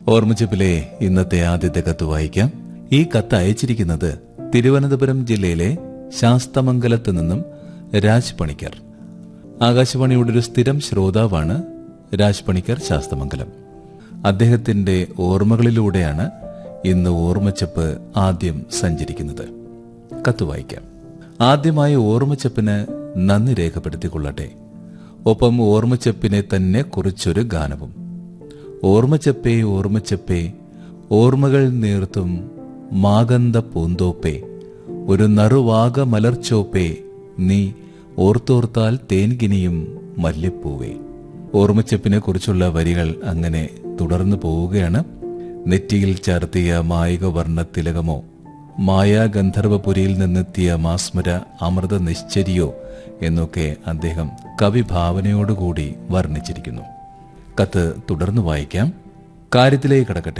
ഓർമ്മച്ചപ്പിലെ ഇന്നത്തെ ആദ്യത്തെ കത്ത് വായിക്കാം ഈ കത്ത് അയച്ചിരിക്കുന്നത് തിരുവനന്തപുരം ജില്ലയിലെ ശാസ്തമംഗലത്ത് നിന്നും രാജ് പണിക്കർ ആകാശവാണിയുടെ ഒരു സ്ഥിരം ശ്രോതാവാണ് രാജ് പണിക്കർ ശാസ്തമംഗലം അദ്ദേഹത്തിന്റെ ഓർമ്മകളിലൂടെയാണ് ഇന്ന് ഓർമ്മച്ചപ്പ് ആദ്യം സഞ്ചരിക്കുന്നത് കത്ത് വായിക്കാം ആദ്യമായി ഓർമ്മച്ചപ്പിന് നന്ദി രേഖപ്പെടുത്തിക്കൊള്ളട്ടെ ഒപ്പം ഓർമ്മച്ചപ്പിനെ തന്നെ കുറിച്ചൊരു ഗാനവും ഓർമ്മച്ചപ്പേ ഓർമ്മച്ചപ്പേ ഓർമ്മകൾ നീർത്തും മാഗന്ത പൂന്തോപ്പേ ഒരു നറുവാക മലർച്ചോപ്പേ നീ ഓർത്തോർത്താൽ തേൻകിനിയും മല്ലിപ്പൂവേ ഓർമ്മച്ചപ്പിനെ കുറിച്ചുള്ള വരികൾ അങ്ങനെ തുടർന്നു പോവുകയാണ് നെറ്റിയിൽ ചാർത്തിയ മായിക വർണ്ണ തിലകമോ മായാ ഗന്ധർവപുരിയിൽ നിന്നെത്തിയ മാസ്മര അമൃത നിശ്ചരിയോ എന്നൊക്കെ അദ്ദേഹം കവിഭാവനയോടുകൂടി വർണ്ണിച്ചിരിക്കുന്നു കത്ത് തുടർന്ന് വായിക്കാം കാര്യത്തിലേക്ക് കടക്കട്ടെ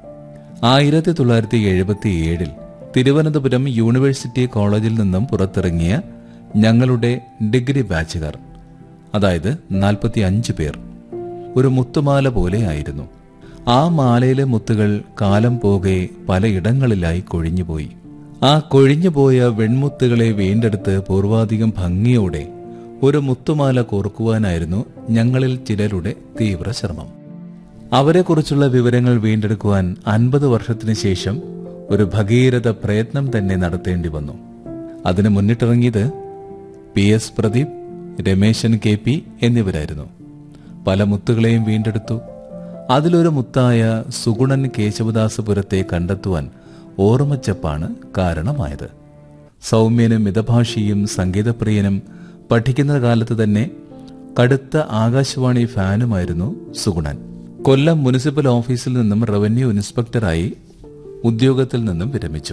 ആയിരത്തി തൊള്ളായിരത്തി എഴുപത്തി ഏഴിൽ തിരുവനന്തപുരം യൂണിവേഴ്സിറ്റി കോളേജിൽ നിന്നും പുറത്തിറങ്ങിയ ഞങ്ങളുടെ ഡിഗ്രി ബാച്ചുകാർ അതായത് നാൽപ്പത്തി അഞ്ച് പേർ ഒരു മുത്തുമാല പോലെയായിരുന്നു ആ മാലയിലെ മുത്തുകൾ കാലം പോകെ പലയിടങ്ങളിലായി കൊഴിഞ്ഞുപോയി ആ കൊഴിഞ്ഞുപോയ വെൺമുത്തുകളെ വീണ്ടെടുത്ത് പൂർവാധികം ഭംഗിയോടെ ഒരു മുത്തുമാല കോർക്കുവാനായിരുന്നു ഞങ്ങളിൽ ചിലരുടെ തീവ്ര ശ്രമം അവരെക്കുറിച്ചുള്ള വിവരങ്ങൾ വീണ്ടെടുക്കുവാൻ അൻപത് വർഷത്തിനു ശേഷം ഒരു ഭഗീരഥ പ്രയത്നം തന്നെ നടത്തേണ്ടി വന്നു അതിന് മുന്നിട്ടിറങ്ങിയത് P S Pradeep Rameshan K P എന്നിവരായിരുന്നു പല മുത്തുകളെയും വീണ്ടെടുത്തു അതിലൊരു മുത്തായ സുഗുണൻ കേശവദാസപുരത്തെ കണ്ടെത്തുവാൻ ഓർമ്മച്ചപ്പാണ് കാരണമായത് സൗമ്യനും മിതഭാഷിയും സംഗീതപ്രിയനും പഠിക്കുന്ന കാലത്ത് തന്നെ കടുത്ത ആകാശവാണി ഫാനുമായിരുന്നു സുഗുണൻ കൊല്ലം മുനിസിപ്പൽ ഓഫീസിൽ നിന്നും റവന്യൂ ഇൻസ്പെക്ടറായി ഉദ്യോഗത്തിൽ നിന്നും വിരമിച്ചു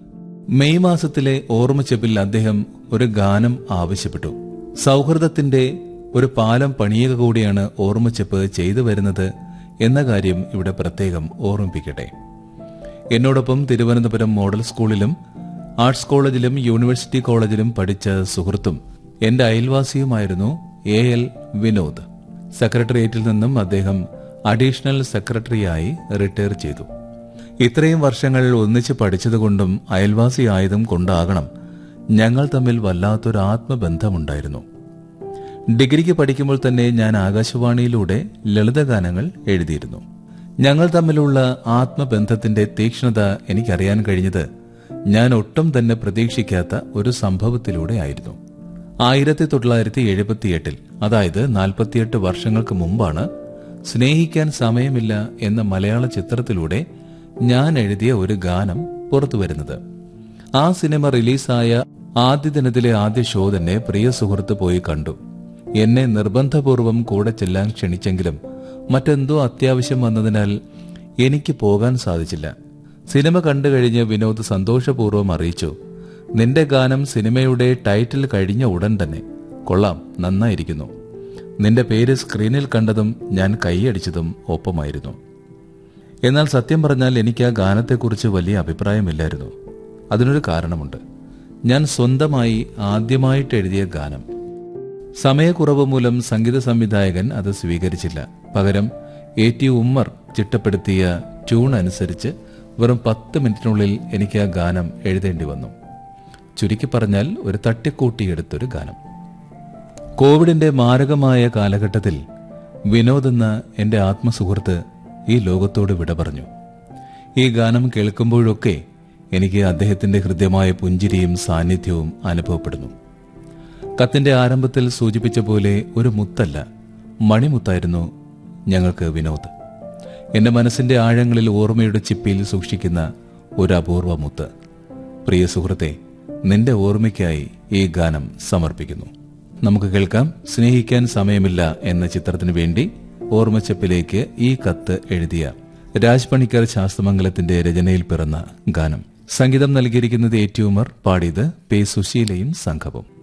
മെയ് മാസത്തിലെ ഓർമ്മച്ചെപ്പിൽ അദ്ദേഹം ഒരു ഗാനം ആവശ്യപ്പെട്ടു സൗഹൃദത്തിന്റെ ഒരു പാലം പണിയുക കൂടിയാണ് ഓർമ്മച്ചെപ്പ് ചെയ്തു വരുന്നത് എന്ന കാര്യം ഇവിടെ പ്രത്യേകം ഓർമ്മിപ്പിക്കട്ടെ എന്നോടൊപ്പം തിരുവനന്തപുരം മോഡൽ സ്കൂളിലും ആർട്സ് കോളേജിലും യൂണിവേഴ്സിറ്റി കോളേജിലും പഠിച്ച സുഹൃത്തും എന്റെ അയൽവാസിയുമായിരുന്നു എ എൽ വിനോദ് സെക്രട്ടേറിയറ്റിൽ നിന്നും അദ്ദേഹം അഡീഷണൽ സെക്രട്ടറിയായി റിട്ടയർ ചെയ്തു ഇത്രയും വർഷങ്ങൾ ഒന്നിച്ച് പഠിച്ചതുകൊണ്ടും അയൽവാസിയായതും കൊണ്ടാകണം ഞങ്ങൾ തമ്മിൽ വല്ലാത്തൊരു ആത്മബന്ധമുണ്ടായിരുന്നു ഡിഗ്രിക്ക് പഠിക്കുമ്പോൾ തന്നെ ഞാൻ ആകാശവാണിയിലൂടെ ലളിതഗാനങ്ങൾ എഴുതിയിരുന്നു ഞങ്ങൾ തമ്മിലുള്ള ആത്മബന്ധത്തിന്റെ തീക്ഷ്ണത എനിക്കറിയാൻ കഴിഞ്ഞത് ഞാൻ ഒട്ടും തന്നെ പ്രതീക്ഷിക്കാത്ത ഒരു സംഭവത്തിലൂടെ ആയിരുന്നു ആയിരത്തി തൊള്ളായിരത്തി എഴുപത്തിയെട്ടിൽ അതായത് നാൽപ്പത്തിയെട്ട് വർഷങ്ങൾക്ക് മുമ്പാണ് സ്നേഹിക്കാൻ സമയമില്ല എന്ന മലയാള ചിത്രത്തിലൂടെ ഞാൻ എഴുതിയ ഒരു ഗാനം പുറത്തുവരുന്നത് ആ സിനിമ റിലീസായ ആദ്യ ദിനത്തിലെ ആദ്യ ഷോ തന്നെ പ്രിയ സുഹൃത്ത് പോയി കണ്ടു എന്നെ നിർബന്ധപൂർവം കൂടെ ചെല്ലാൻ ക്ഷണിച്ചെങ്കിലും മറ്റെന്തോ അത്യാവശ്യം വന്നതിനാൽ എനിക്ക് പോകാൻ സാധിച്ചില്ല സിനിമ കണ്ടു കഴിഞ്ഞ് വിനോദ് സന്തോഷപൂർവ്വം അറിയിച്ചു നിന്റെ ഗാനം സിനിമയുടെ ടൈറ്റിൽ കഴിഞ്ഞ ഉടൻ തന്നെ കൊള്ളാം നന്നായിരിക്കുന്നു നിന്റെ പേര് സ്ക്രീനിൽ കണ്ടതും ഞാൻ കൈയടിച്ചതും ഒപ്പമായിരുന്നു എന്നാൽ സത്യം പറഞ്ഞാൽ എനിക്ക് ആ ഗാനത്തെക്കുറിച്ച് വലിയ അഭിപ്രായമില്ലായിരുന്നു അതിനൊരു കാരണമുണ്ട് ഞാൻ സ്വന്തമായി ആദ്യമായിട്ട് എഴുതിയ ഗാനം സമയക്കുറവ് മൂലം സംഗീത സംവിധായകൻ അത് സ്വീകരിച്ചില്ല പകരം എ ടി ഉമ്മർ ചിട്ടപ്പെടുത്തിയ ട്യൂൺ അനുസരിച്ച് വെറും പത്ത് മിനിറ്റിനുള്ളിൽ എനിക്ക് ആ ഗാനം എഴുതേണ്ടി വന്നു ചുരുക്കി പറഞ്ഞാൽ ഒരു തട്ടിക്കൂട്ടിയെടുത്തൊരു ഗാനം കോവിഡിന്റെ മാരകമായ കാലഘട്ടത്തിൽ വിനോദ് എന്ന എന്റെ ആത്മസുഹൃത്ത് ഈ ലോകത്തോട് വിട പറഞ്ഞു ഈ ഗാനം കേൾക്കുമ്പോഴൊക്കെ എനിക്ക് അദ്ദേഹത്തിന്റെ ഹൃദ്യമായ പുഞ്ചിരിയും സാന്നിധ്യവും അനുഭവപ്പെടുന്നു കത്തിന്റെ ആരംഭത്തിൽ സൂചിപ്പിച്ച പോലെ ഒരു മുത്തല്ല മണിമുത്തായിരുന്നു ഞങ്ങൾക്ക് വിനോദ് എന്റെ മനസ്സിന്റെ ആഴങ്ങളിൽ ഓർമ്മയുടെ ചിപ്പിയിൽ സൂക്ഷിക്കുന്ന ഒരു അപൂർവ മുത്ത് പ്രിയ സുഹൃത്തെ നിന്റെ ഓർമ്മയ്ക്കായി ഈ ഗാനം സമർപ്പിക്കുന്നു നമുക്ക് കേൾക്കാം സ്നേഹിക്കാൻ സമയമില്ല എന്ന ചിത്രത്തിനു വേണ്ടി ഓർമ്മച്ചപ്പിലേക്ക് ഈ കത്ത് എഴുതിയ രാജ് പണിക്കർ ശാസ്ത്രമംഗലത്തിന്റെ രചനയിൽ പിറന്ന ഗാനം സംഗീതം നൽകിയിരിക്കുന്നത് ഏറ്റുമർ പാടിയത് പേ സുശീലയും സംഘവും